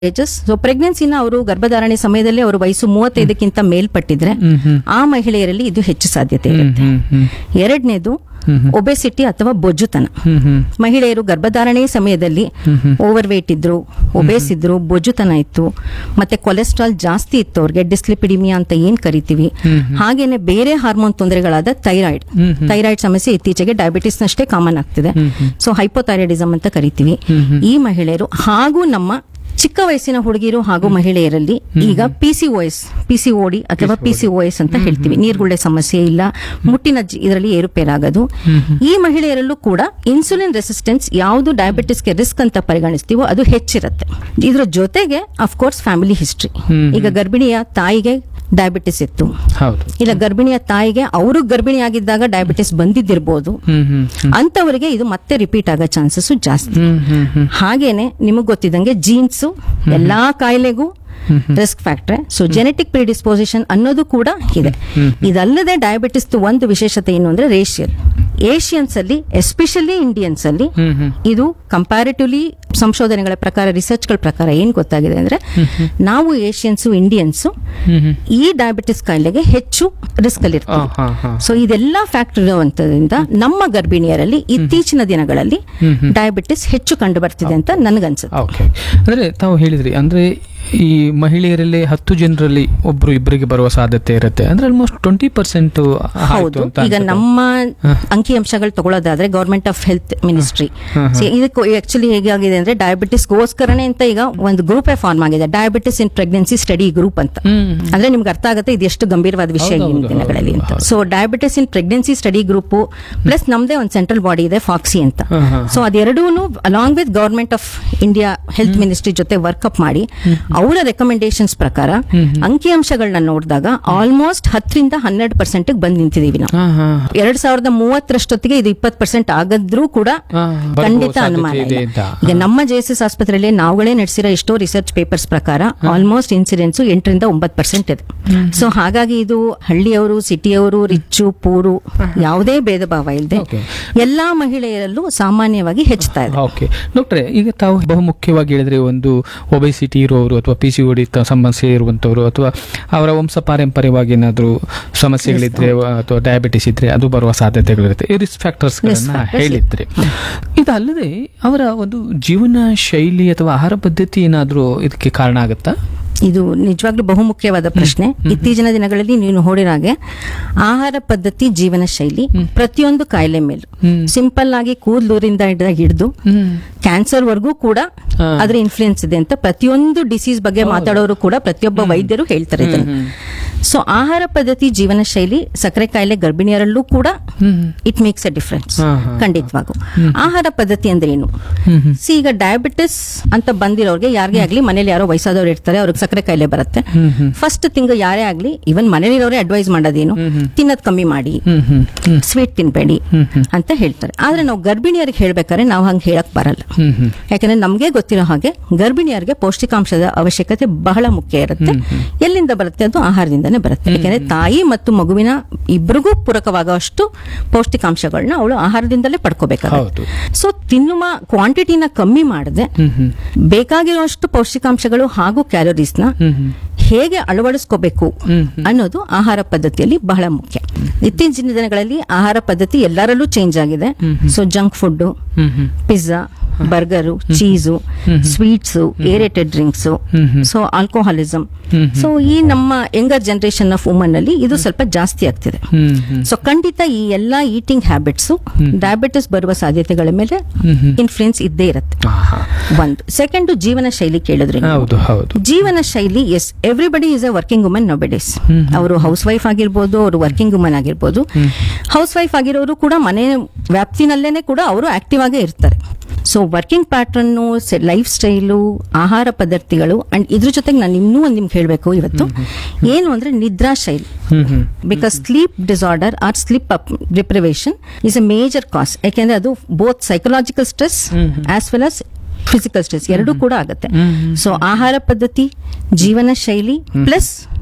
Ages so ಪ್ರೆಗ್ನೆನ್ಸಿನ ಅವರು ಗರ್ಭಧಾರಣೆ ಸಮಯದಲ್ಲಿ ಅವರು ವಯಸ್ಸು ಮೂವತ್ತೈದಕ್ಕಿಂತ ಮೇಲ್ಪಟ್ಟಿದ್ರೆ ಆ ಮಹಿಳೆಯರಲ್ಲಿ ಇದು ಹೆಚ್ಚು ಸಾಧ್ಯತೆ ಇರುತ್ತೆ ಎರಡನೇದು ಒಬೆಸಿಟಿ ಅಥವಾ ಬೊಜ್ಜುತನ ಮಹಿಳೆಯರು ಗರ್ಭಧಾರಣೆ ಸಮಯದಲ್ಲಿ ಓವರ್ ವೇಟ್ ಇದ್ರು ಒಬೇಸ್ ಇದ್ರು ಬೊಜ್ಜುತನ ಇತ್ತು ಮತ್ತೆ ಕೊಲೆಸ್ಟ್ರಾಲ್ ಜಾಸ್ತಿ ಇತ್ತು ಅವ್ರಿಗೆ ಡಿಸ್ಲಿಪಿಡಿಮಿಯಾ ಅಂತ ಏನ್ ಕರಿತೀವಿ ಹಾಗೇನೆ ಬೇರೆ ಹಾರ್ಮೋನ್ ತೊಂದರೆಗಳಾದ ಥೈರಾಯ್ಡ್ ಥೈರಾಯ್ಡ್ ಸಮಸ್ಯೆ ಇತ್ತೀಚೆಗೆ ಡಯಾಬಿಟಿಸ್ ನಷ್ಟೇ ಕಾಮನ್ ಆಗ್ತಿದೆ ಸೊ ಹೈಪೋಥೈರಾಯ್ಡಿಸಮ್ ಅಂತ ಕರಿತೀವಿ ಈ ಮಹಿಳೆಯರು ಹಾಗೂ ನಮ್ಮ ಚಿಕ್ಕ ವಯಸ್ಸಿನ ಹುಡುಗಿರು ಹಾಗೂ ಮಹಿಳೆಯರಲ್ಲಿ ಈಗ P C S P C O D ಅಥವಾ ಪಿ ಸಿ ಎಸ್ ಅಂತ ಹೇಳ್ತೀವಿ ನೀರ್ಗುಳ್ಳೆ ಸಮಸ್ಯೆ ಇಲ್ಲ ಮುಟ್ಟಿನ ಇದರಲ್ಲಿ ಏರುಪೇರಾಗೋದು ಈ ಮಹಿಳೆಯರಲ್ಲೂ ಕೂಡ ಇನ್ಸುಲಿನ್ ರೆಸಿಸ್ಟೆನ್ಸ್ ಯಾವುದು ಡಯಾಬಿಟಿಸ್ಗೆ ರಿಸ್ಕ್ ಅಂತ ಪರಿಗಣಿಸ್ತೀವೋ ಅದು ಹೆಚ್ಚಿರುತ್ತೆ ಇದ್ರ ಜೊತೆಗೆ ಅಫ್ಕೋರ್ಸ್ ಫ್ಯಾಮಿಲಿ ಹಿಸ್ಟ್ರಿ ಈಗ ಗರ್ಭಿಣಿಯ ತಾಯಿಗೆ ಡಯಾಬಿಟಿಸ್ ಇತ್ತು ಹೌದು ಇಲ್ಲ ಗರ್ಭಿಣಿಯ ತಾಯಿಗೆ ಅವರು ಗರ್ಭಿಣಿಯಾಗಿದ್ದಾಗ ಡಯಾಬಿಟಿಸ್ ಬಂದಿದ್ದಿರ್ಬೋದು ಹ್ಮ್ ಹ್ಮ್ ಅಂತವರಿಗೆ ಇದು ಮತ್ತೆ ರಿಪೀಟ್ ಆಗೋ ಚಾನ್ಸಸ್ ಜಾಸ್ತಿ ಹ್ಮ್ ಹ್ಮ್ ಹ್ಮ್ ಹಾಗೇನೆ ನಿಮಗ್ ಗೊತ್ತಿದ್ದಂಗೆ ಜೀನ್ಸ್ ಎಲ್ಲಾ ಕಾಯಿಲೆಗೂ risk factor so genetic predisposition ಅನ್ನೋದು ಕೂಡ ಇದೆ ಇದಲ್ಲದೆ ಡಯಾಬಿಟಿಸ್ ಒಂದು ವಿಶೇಷತೆ ಏನು ಅಂದ್ರೆ ರೇಷಿಯಲ್ ಏಷಿಯನ್ಸ್ ಅಲ್ಲಿ ಎಸ್ಪೆಷಲಿ ಇಂಡಿಯನ್ಸ್ ಅಲ್ಲಿ ಹ್ಮ್ ಹ್ಮ್ ಇದು ಕಂಪ್ಯಾರಿಟಿವ್ಲಿ ಸಂಶೋಧನೆಗಳ ಪ್ರಕಾರ ರಿಸರ್ಚ್ಗಳ ಪ್ರಕಾರ ಏನ್ ಗೊತ್ತಾಗಿದೆ ಅಂದ್ರೆ ನಾವು ಏಷಿಯನ್ಸ್ ಇಂಡಿಯನ್ಸ್ ಹ್ಮ್ ಹ್ಮ್ ಈ ಡಯಾಬಿಟಿಸ್ ಕಾಯಿಲೆಗೆ ಹೆಚ್ಚು ರಿಸ್ಕ್ ಅಲ್ಲಿ ಆ, ಇರ್ತೀವಿ ಹಾ ಹಾ ಸೊ ಇದೆಲ್ಲ ಫ್ಯಾಕ್ಟರ್ ಇರುವಂತದ್ರಿಂದ ನಮ್ಮ ಗರ್ಭಿಣಿಯರಲ್ಲಿ ಇತ್ತೀಚಿನ ದಿನಗಳಲ್ಲಿ ಡಯಾಬಿಟಿಸ್ ಹೆಚ್ಚು ಕಂಡು ಬರ್ತಿದೆ ಅಂತ ನನಗನ್ಸುತ್ತೆ ಓಕೆ ಅಂದ್ರೆ ತಾವು ಹೇಳಿದ್ರಿ ಅಂದ್ರೆ ಈ ಮಹಿಳೆಯರಲ್ಲಿ ಹತ್ತು ಜನರಲ್ಲಿ ಒಬ್ರು ಇಬ್ಬರಿಗೆ ಬರುವ ಸಾಧ್ಯತೆ ಇರುತ್ತೆ ಅಂದ್ರೆ ಆಲ್ಮೋಸ್ಟ್ ಟ್ವೆಂಟಿ ಪರ್ಸೆಂಟ್ ಹೌದು ಈಗ ನಮ್ಮ ಅಂಕಿಅಂಶಗಳು ತಗೊಳ್ಳೋದಾದ್ರೆ ಗವರ್ಮೆಂಟ್ ಆಫ್ ಹೆಲ್ತ್ ಮಿನಿಸ್ಟ್ರಿ ಇದಕ್ಕೆ ಆಕ್ಚುಲಿ ಹೇಗಾಗಿದೆ ಅಂದ್ರೆ ಡಯಾಬಿಟಿಸ್ಗೋಸ್ಕರನೇ ಅಂತ ಈಗ ಒಂದು ಗ್ರೂಪ್ ಫಾರ್ಮ್ ಆಗಿದೆ diabetes in pregnancy study group ಅಂತ ಅಂದ್ರೆ ನಿಮ್ಗೆ ಅರ್ಥ ಆಗುತ್ತೆ ಇದು ಎಷ್ಟು ಗಂಭೀರವಾದ ವಿಷಯ ಹೌದು, ಈ ಹೌದು, ದಿನಗಳಲ್ಲಿ ಅಂತ ಹೌದು. So diabetes in pregnancy study group plus ನಮ್ದೇ ಒಂದು ಸೆಂಟ್ರಲ್ ಬಾಡಿ ಇದೆ ಫಾಕ್ಸಿ ಅಂತ ಹಾ, ಹಾ, ಸೊ ಅದೆರಡೂ along with government of India health ministry ಜೊತೆ ವರ್ಕಪ್ ಮಾಡಿ ಅವರ ರೆಕಮೆಂಡೇಶನ್ಸ್ ಪ್ರಕಾರ ಅಂಕಿಅಂಶಗಳನ್ನ ನೋಡಿದಾಗ ಆಲ್ಮೋಸ್ಟ್ ಹತ್ತರಿಂದ ಹನ್ನೆರಡು ಪರ್ಸೆಂಟ್ ಬಂದ್ ನಿಂತಿದೀವಿ ನಾವು ಹಾ ಹಾ ಎರಡ್ ಸಾವಿರದ ಮೂವತ್ತರಷ್ಟೊತ್ತಿಗೆ ಇದು ಇಪ್ಪತ್ತು ಪರ್ಸೆಂಟ್ ಆಗದ್ರೂ ಕೂಡ ಹಾ, ಬರುವ ಖಂಡಿತ ಸಾಧ್ಯತೆ ಅನುಮಾನ ಇದೆ ಇಲ್ಲ ಅಂತ. ಈಗ ನಮ್ಮ ಜೆ ಎಸ್ ಎಸ್ ಆಸ್ಪತ್ರೆಯಲ್ಲಿ ನಾವುಗಳೇ ನಡೆಸಿರೋ ಎಷ್ಟೋ ರಿಸರ್ಚ್ ಪೇಪರ್ಸ್ ಪ್ರಕಾರ ಆಲ್ಮೋಸ್ಟ್ ಇನ್ಸಿಡೆನ್ಸ್ ಎಂಟರಿಂದ ಒಂಬತ್ತು ಪರ್ಸೆಂಟ್ ಇದೆ ಸೊ ಹಾಗಾಗಿ ಇದು ಹಳ್ಳಿಯವರು ಸಿಟಿಯವರು ರಿಚ್ಚು ಪೂರು ಯಾವುದೇ ಭೇದ ಭಾವ ಇಲ್ಲದೆ Okay. ಎಲ್ಲಾ ಮಹಿಳೆಯರಲ್ಲೂ ಸಾಮಾನ್ಯವಾಗಿ ಹೆಚ್ಚುತ್ತಾ ಇದೆ ಓಕೆ ಡಾಕ್ಟ್ರೆ ಈಗ ತಾವು ಬಹುಮುಖ್ಯವಾಗಿ ಹೇಳಿದ್ರೆ ಒಂದು ಒಬೆಸಿಟಿ ಇರುವವರು ಅಥವಾ ಪಿ ಸಿ ಓಡಿ ಸಮಸ್ಯೆ ಇರುವಂತವರು ಅಥವಾ ಅವರ ವಂಶ ಪಾರಂಪರ್ಯವಾಗಿ ಏನಾದರೂ ಸಮಸ್ಯೆಗಳಿದ್ರೆ ಅಥವಾ ಡಯಾಬಿಟಿಸ್ ಇದ್ರೆ ಅದು ಬರುವ ಸಾಧ್ಯತೆಗಳಿರುತ್ತೆ ಈ ರಿಸ್ಕ್ ಫ್ಯಾಕ್ಟರ್ಸ್ Risk factors ಹೇಳಿದ್ರಿ ಇದಲ್ಲದೆ ಅವರ ಒಂದು ಜೀವನ ಶೈಲಿ ಅಥವಾ ಆಹಾರ ಪದ್ಧತಿ ಏನಾದರೂ ಇದಕ್ಕೆ ಕಾರಣ ಆಗುತ್ತಾ ಇದು ನಿಜವಾಗ್ಲೂ ಬಹುಮುಖ್ಯವಾದ ಪ್ರಶ್ನೆ ಇತ್ತೀಚಿನ ದಿನಗಳಲ್ಲಿ ನೀವು ನೋಡಿರೋ ಹಾಗೆ ಆಹಾರ ಪದ್ಧತಿ ಜೀವನ ಶೈಲಿ ಪ್ರತಿಯೊಂದು ಕಾಯಿಲೆ ಮೇಲೂ ಸಿಂಪಲ್ ಆಗಿ ಕೂದಲೂರಿಂದ ಹಿಡಿದು ಕ್ಯಾನ್ಸರ್ ವರ್ಗೂ ಕೂಡ ಹಾ. ಅದ್ರ ಇನ್ಫ್ಲೂಯೆನ್ಸ್ ಇದೆ ಅಂತ ಪ್ರತಿಯೊಂದು ಡಿಸೀಸ್ ಬಗ್ಗೆ ಮಾತಾಡೋರು ಕೂಡ ಪ್ರತಿಯೊಬ್ಬ ವೈದ್ಯರು ಹೇಳ್ತಾರೆ ಇದನ್ನ ಸೊ ಆಹಾರ ಪದ್ಧತಿ ಜೀವನ ಶೈಲಿ ಸಕ್ಕರೆ ಕಾಯಿಲೆ ಗರ್ಭಿಣಿಯರಲ್ಲೂ ಕೂಡ ಇಟ್ ಮೇಕ್ಸ್ ಎ ಡಿಫ್ರೆನ್ಸ್ ಹಾ, ಹಾ. ಖಂಡಿತವಾಗೂ ಆಹಾರ ಪದ್ಧತಿ ಅಂದ್ರೆ ಏನು ಹ್ಮ್ ಹ್ಮ್. ಸಿ ಈಗ ಡಯಾಬಿಟಿಸ್ ಅಂತ ಬಂದಿರೋರ್ಗೆ ಯಾರಿಗೆ ಆಗ್ಲಿ ಮನೇಲಿ ಯಾರೋ ವಯಸ್ಸಾದವ್ರು ಇರ್ತಾರೆ ಅವ್ರಿಗೆ ಸಕ್ಕರೆ ಕಾಯಿಲೆ ಬರುತ್ತೆ ಫಸ್ಟ್ ತಿಂಗ್ ಯಾರೇ ಆಗ್ಲಿ ಇವನ್ ಮನೇಲಿರೋರೇ ಅಡ್ವೈಸ್ ಮಾಡೋದೇನು ತಿನ್ನೋದ್ ಕಮ್ಮಿ ಮಾಡಿ ಹ್ಮ್ ಹ್ಮ್ ಹ್ಮ್ ಸ್ವೀಟ್ ತಿನ್ಬೇಡಿ ಅಂತ ಹೇಳ್ತಾರೆ ಆದ್ರೆ ನಾವು ಗರ್ಭಿಣಿಯರಿಗೆ ಹೇಳ್ಬೇಕಾದ್ರೆ ನಾವು ಹಂಗೆ ಹೇಳಕ್ ಬರಲ್ಲ ಹ್ಮ್ ಹ್ಮ್ ಯಾಕಂದ್ರೆ ನಮ್ಗೆ ಗೊತ್ತಿರೋ ಹಾಗೆ ಗರ್ಭಿಣಿಯರಿಗೆ ಪೌಷ್ಟಿಕಾಂಶದ ಅವಶ್ಯಕತೆ ಬಹಳ ಮುಖ್ಯ ಇರುತ್ತೆ ಎಲ್ಲಿಂದ ಬರುತ್ತೆ ಅದು ಆಹಾರದಿಂದನೇ ಬರುತ್ತೆ ಯಾಕಂದ್ರೆ ತಾಯಿ ಮತ್ತು ಮಗುವಿನ ಇಬ್ಬರಿಗೂ ಪೂರಕವಾಗುವಷ್ಟು ಪೌಷ್ಟಿಕಾಂಶಗಳನ್ನ ಅವಳು ಆಹಾರದಿಂದಲೇ ಪಡ್ಕೋಬೇಕಾಗುತ್ತೆ ಹೌದು. ಸೊ ತಿನ್ನುವ ಕ್ವಾಂಟಿಟಿನ ಕಮ್ಮಿ ಮಾಡದೆ ಹ್ಮ್ ಹ್ಮ್ ಬೇಕಾಗಿರುವಷ್ಟು ಪೌಷ್ಟಿಕಾಂಶಗಳು ಹಾಗೂ ಕ್ಯಾಲೋರೀಸ್ನ ಹ್ಮ್ ಹ್ಮ್ ಹೇಗೆ ಅಳವಡಿಸ್ಕೋಬೇಕು ಹ್ಮ್ ಅನ್ನೋದು ಆಹಾರ ಪದ್ಧತಿಯಲ್ಲಿ ಬಹಳ ಮುಖ್ಯ ಇತ್ತೀಚಿನ ದಿನಗಳಲ್ಲಿ ಆಹಾರ ಪದ್ಧತಿ ಎಲ್ಲರಲ್ಲೂ ಚೇಂಜ್ ಆಗಿದೆ so junk food hmm hmm pizza burger cheese sweets aerated drinks so alcoholism so ಈ ನಮ್ಮ ಯಂಗರ್ ಜನರೇಷನ್ ಆಫ್ ವುಮನ್ ಅಲ್ಲಿ ಇದು ಸ್ವಲ್ಪ ಜಾಸ್ತಿ ಆಗ್ತಿದೆ ಹ್ಮ್ ಹ್ಮ್ ಸೊ ಖಂಡಿತ ಈ ಎಲ್ಲಾ ಈಟಿಂಗ್ ಹ್ಯಾಬಿಟ್ಸ್ ಡಯಾಬಿಟಿಸ್ ಬರುವ ಸಾಧ್ಯತೆಗಳ ಮೇಲೆ ಇನ್ಫ್ಲೂಯೆನ್ಸ್ ಇದ್ದೇ ಇರುತ್ತೆ ಆಹಾ. ಒಂದು ಸೆಕೆಂಡ್ ಜೀವನ ಶೈಲಿ ಕೇಳಿದ್ರೆ ನೀವು. ಹೌದು ಹೌದು ಜೀವನ ಶೈಲಿ yes everybody is a working woman no besides ಅವರು ಹೌಸ್ ವೈಫ್ ಆಗಿರ್ಬೋದು ಅವರು ವರ್ಕಿಂಗ್ ವುಮನ್ ಆಗಿರ್ಬೋದು ಹೌಸ್ ವೈಫ್ ಆಗಿರೋರು ಕೂಡ ಮನೆ ವ್ಯಾಪ್ತಿನಲ್ಲೇನೆ ಕೂಡ ಅವರು ಆಕ್ಟಿವ್ ಆಗೇ ಇರ್ತಾರೆ so working pattern lifestyle ಆಹಾರ ಪದ್ಧತಿಗಳು ಅಂಡ್ ಇದ್ರ ಜೊತೆಗೆ ನಾನು ಇನ್ನೂ ಒಂದು ನಿಮ್ಗೆ ಹೇಳಬೇಕು ಇವತ್ತು ಏನು ಅಂದ್ರೆ ನಿದ್ರಾ ಶೈಲಿ hmm hmm because sleep disorder or sleep deprivation is a major cause ಯಾಕೆಂದ್ರೆ ಅದು both psychological stress as well as physical stress ಎರಡೂ ಕೂಡ ಆಗುತ್ತೆ ಸೊ ಆಹಾರ ಪದ್ಧತಿ ಜೀವನ ಶೈಲಿ ಪ್ಲಸ್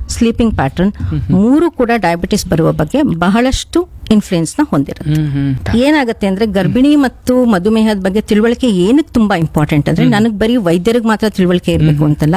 ಸ್ಲೀಪಿಂಗ್ ಪ್ಯಾಟರ್ನ್ ಮೂರು ಕೂಡ ಡಯಾಬಿಟಿಸ್ ಬರುವ ಬಗ್ಗೆ ಬಹಳಷ್ಟು ಇನ್ಫ್ಲೂಯೆನ್ಸ್ ನ ಹೊಂದಿರುತ್ತೆ ಹ್ಮ್ ಹ್ಮ್ ಏನಾಗುತ್ತೆ ಅಂದ್ರೆ ಗರ್ಭಿಣಿ ಮತ್ತು ಮಧುಮೇಹದ ಬಗ್ಗೆ ತಿಳುವಳಿಕೆ ಏನಕ್ಕೆ ತುಂಬಾ ಇಂಪಾರ್ಟೆಂಟ್ ಅಂದ್ರೆ ನನಗೆ ಬರೀ ವೈದ್ಯರಿಗೆ ಮಾತ್ರ ತಿಳುವಳಿಕೆ ಇರಬೇಕು ಅಂತಲ್ಲ